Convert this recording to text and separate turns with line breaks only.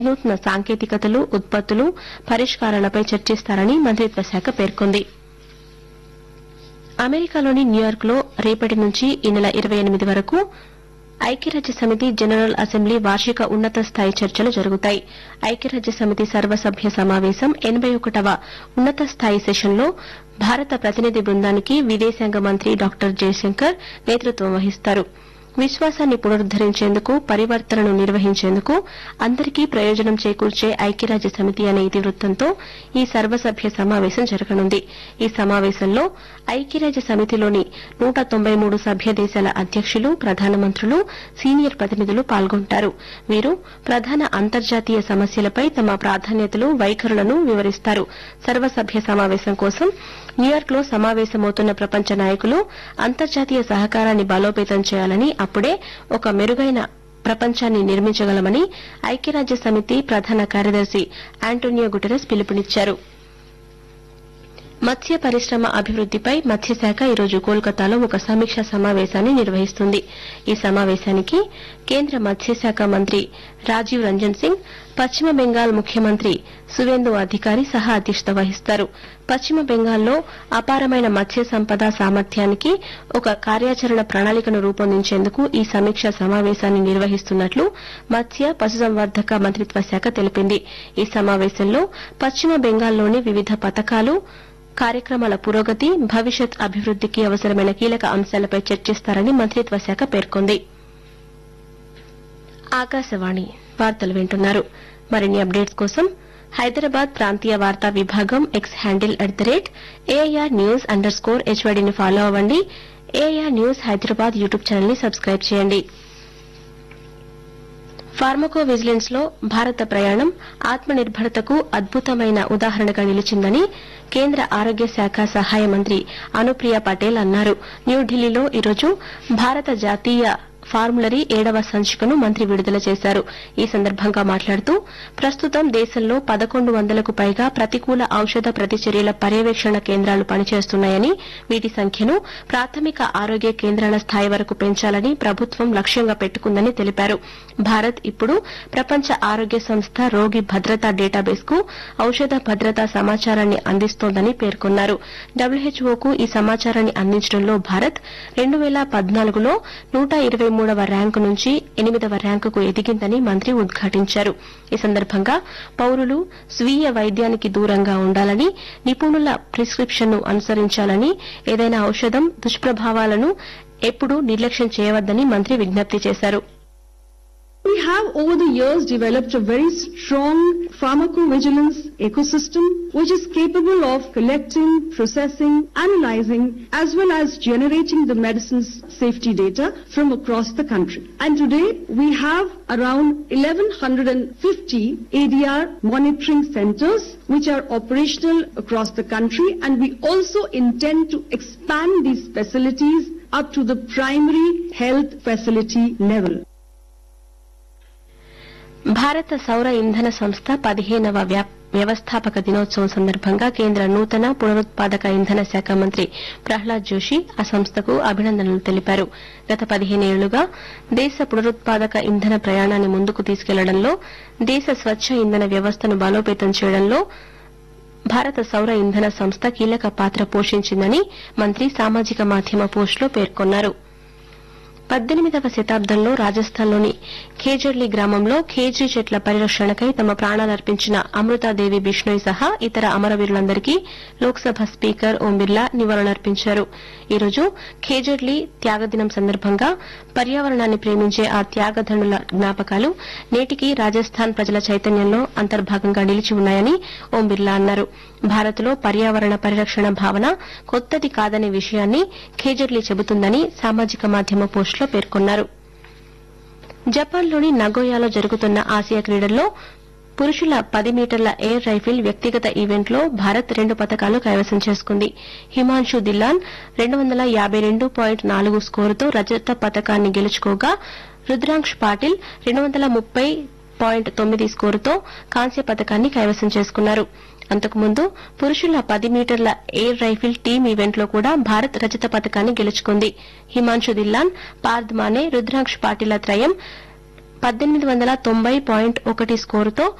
వినూత్న సాంకేతికతలు ఉత్పత్తులు పరిష్కారాలపై చర్చిస్తారని మంత్రిత్వ శాఖ పేర్కొంది అమెరికాలోని న్యూయార్క్ లో రేపటి నుంచి ఈ నెల ఇరవై ఎనిమిది వరకు ఐక్యరాజ్య సమితి జనరల్ అసెంబ్లీ వార్షిక ఉన్నత స్థాయి చర్చలు జరుగుతాయి ఐక్యరాజ్య సమితి సర్వసభ్య సమావేశం ఎనబై ఒకటవ ఉన్నత స్థాయి సెషన్లో భారత ప్రతినిధి బృందానికి విదేశాంగ మంత్రి డాక్టర్ జయశంకర్ నేతృత్వం వహిస్తారు విశ్వాసాన్ని పునరుద్దరించేందుకు పరివర్తనను నిర్వహించేందుకు అందరికీ ప్రయోజనం చేకూర్చే ఐక్యరాజ్య సమితి అనే ఇతివృత్తంతో ఈ సర్వసభ్య సమావేశం జరగనుంది ఈ సమావేశంలో ఐక్యరాజ్య సమితిలోని నూట తొంభై మూడు సభ్య దేశాల అధ్యక్షులు ప్రధానమంత్రులు సీనియర్ ప్రతినిధులు పాల్గొంటారు వీరు ప్రధాన అంతర్జాతీయ సమస్యలపై తమ ప్రాధాన్యతలు వైఖరులను వివరిస్తారు సర్వసభ్య సమావేశం కోసం న్యూయార్క్ లో సమావేశమవుతున్న ప్రపంచ నాయకులు అంతర్జాతీయ సహకారాన్ని బలోపేతం చేయాలని అప్పుడే ఒక మెరుగైన ప్రపంచాన్ని నిర్మించగలమని ఐక్యరాజ్య సమితి ప్రధాన కార్యదర్శి ఆంటోనియో గుటెరస్ పిలుపునిచ్చారు మత్స్య పరిశ్రమ అభివృద్దిపై మత్స్యశాఖ ఈరోజు కోల్కతాలో ఒక సమీక్షా సమావేశాన్ని నిర్వహిస్తుంది ఈ సమావేశానికి కేంద్ర మత్స్యశాఖ మంత్రి రాజీవ్ రంజన్ సింగ్ పశ్చిమ బెంగాల్ ముఖ్యమంత్రి సువేందు అధికారి సహా అధ్యక్షత వహిస్తారు పశ్చిమ బెంగాల్లో అపారమైన మత్స్య సంపద సామర్థ్యానికి ఒక కార్యాచరణ ప్రణాళికను రూపొందించేందుకు ఈ సమీక్షా సమావేశాన్ని నిర్వహిస్తున్నట్లు మత్స్య పశుసంవర్ధక మంత్రిత్వ శాఖ తెలిపింది ఈ సమావేశంలో పశ్చిమ బెంగాల్లోని వివిధ పథకాలు కార్యక్రమాల పురోగతి భవిష్యత్ అభివృద్దికి అవసరమైన కీలక అంశాలపై చర్చిస్తారని మంత్రిత్వ శాఖ పేర్కొంది ఆకాశవాణి వార్తలు వింటున్నారు మరిన్ని అప్డేట్స్ కోసం హైదరాబాద్ ప్రాంతీయ వార్తా విభాగం X handle at the rate AIR news underscore హెచ్వైడీని ఫాలో అవ్వండి AIR news Hyderabad YouTube channel ని సబ్స్క్రైబ్ చేయండి ఫార్మకో విజిలెన్స్ లో భారత ప్రయాణం ఆత్మనిర్భరతకు అద్భుతమైన ఉదాహరణగా నిలిచిందని కేంద్ర ఆరోగ్య శాఖ సహాయ మంత్రి అనుప్రియ పటేల్ అన్నారు న్యూఢిల్లీలో ఈరోజు భారత జాతీయ ఫార్ములరీ ఏడవ సంచికను మంత్రి విడుదల చేశారు ఈ సందర్భంగా మాట్లాడుతూ ప్రస్తుతం దేశంలో పదకొండు వందలకు పైగా ప్రతికూల ఔషధ ప్రతిచర్యల పర్యవేక్షణ కేంద్రాలు పనిచేస్తున్నాయని వీటి సంఖ్యను ప్రాథమిక ఆరోగ్య కేంద్రాల స్థాయి వరకు పెంచాలని ప్రభుత్వం లక్ష్యంగా పెట్టుకుందని తెలిపారు భారత్ ఇప్పుడు ప్రపంచ ఆరోగ్య సంస్థ రోగి భద్రతా డేటాబేస్ కు ఔషధ భద్రతా సమాచారాన్ని అందిస్తోందని పేర్కొన్నారు డబ్ల్యూహెచ్ఓకు ఈ సమాచారాన్ని అందించడంలో భారత్ రెండు వేల పద్నాలుగులో నూట ఇరవై మూడవ ర్యాంకు నుంచి ఎనిమిదవ ర్యాంకుకు ఎదిగిందని మంత్రి ఉద్ఘాటించారు ఈ సందర్భంగా పౌరులు స్వీయ వైద్యానికి దూరంగా ఉండాలని నిపుణుల ప్రిస్క్రిప్షన్ను అనుసరించాలని ఏదైనా ఔషధం దుష్ప్రభావాలను ఎప్పుడూ నిర్లక్ష్యం చేయవద్దని మంత్రి విజ్ఞప్తి చేశారు
We have over the years developed a very strong pharmacovigilance ecosystem which is capable of collecting, processing, analyzing as well as generating the medicine's safety data from across the country. And today we have around 1150 ADR monitoring centers which are operational across the country and we also intend to expand these facilities up to the primary health facility level.
భారత సౌర ఇంధన సంస్థ పదిహేనవ వ్యా- వ్యవస్థాపక దినోత్సవం సందర్భంగా కేంద్ర నూతన పునరుత్పాదక ఇంధన శాఖ మంత్రి ప్రహ్లాద్ జోషి ఆ సంస్థకు అభినందనలు తెలిపారు గత పదిహేనేళ్లుగా దేశ పునరుత్పాదక ఇంధన ప్రయాణాన్ని ముందుకు తీసుకెళ్లడంలో దేశ స్వచ్ఛ ఇంధన వ్యవస్థను బలోపేతం చేయడంలో భారత సౌర ఇంధన సంస్థ కీలక పాత్ర పోషించిందని మంత్రి సామాజిక మాధ్యమ పోస్టులో పేర్కొన్నారు పద్దెనిమిదవ శతాబ్దంలో రాజస్థాన్లోని ఖేజర్లీ గ్రామంలో ఖేజ్రీ చెట్ల పరిరక్షణకై తమ ప్రాణాలర్పించిన అమృతాదేవి బిష్ణోయ్ సహా ఇతర అమరవీరులందరికీ లోక్సభ స్పీకర్ ఓం బిర్లా నివాళులర్పించారు ఈ రోజు ఖేజర్లీ త్యాగదినం సందర్భంగా పర్యావరణాన్ని ప్రేమించే ఆ త్యాగధనుల జ్ఞాపకాలు నేటికి రాజస్థాన్ ప్రజల చైతన్యంలో అంతర్భాగంగా నిలిచి ఉన్నాయని ఓం బిర్లా అన్నారు భారత్లో పర్యావరణ పరిరక్షణ భావన కొత్తది కాదనే విషయాన్ని ఖేజర్లీ చెబుతుందని సామాజిక మాధ్యమ పోస్టులో పేర్కొన్నారు జపాన్లోని నగోయాలో జరుగుతున్న ఆసియా క్రీడల్లో పురుషుల పది మీటర్ల ఎయిర్ రైఫిల్ వ్యక్తిగత ఈవెంట్లో భారత్ రెండు పతకాలు కైవసం చేసుకుంది హిమాన్షు దిల్లాన్ రెండు వందల యాబై రెండు పాయింట్ నాలుగు స్కోరుతో రజత పతకాన్ని గెలుచుకోగా రుద్రాంక్ష్ పాటిల్ రెండు వందల ముప్పై పాయింట్ తొమ్మిది స్కోరుతో కాంస్య పతకాన్ని కైవసం చేసుకున్నారు అంతకుముందు పురుషుల పది మీటర్ల ఎయిర్ రైఫిల్ టీమ్ ఈవెంట్లో కూడా భారత్ రజత పతకాన్ని గెలుచుకుంది హిమాన్షు దిల్లాన్ పార్థ్ మానే రుద్రాంక్ష్ పాటిల త్రయం పద్దెనిమిది వందల తొంభై పాయింట్ ఒకటి స్కోరుతో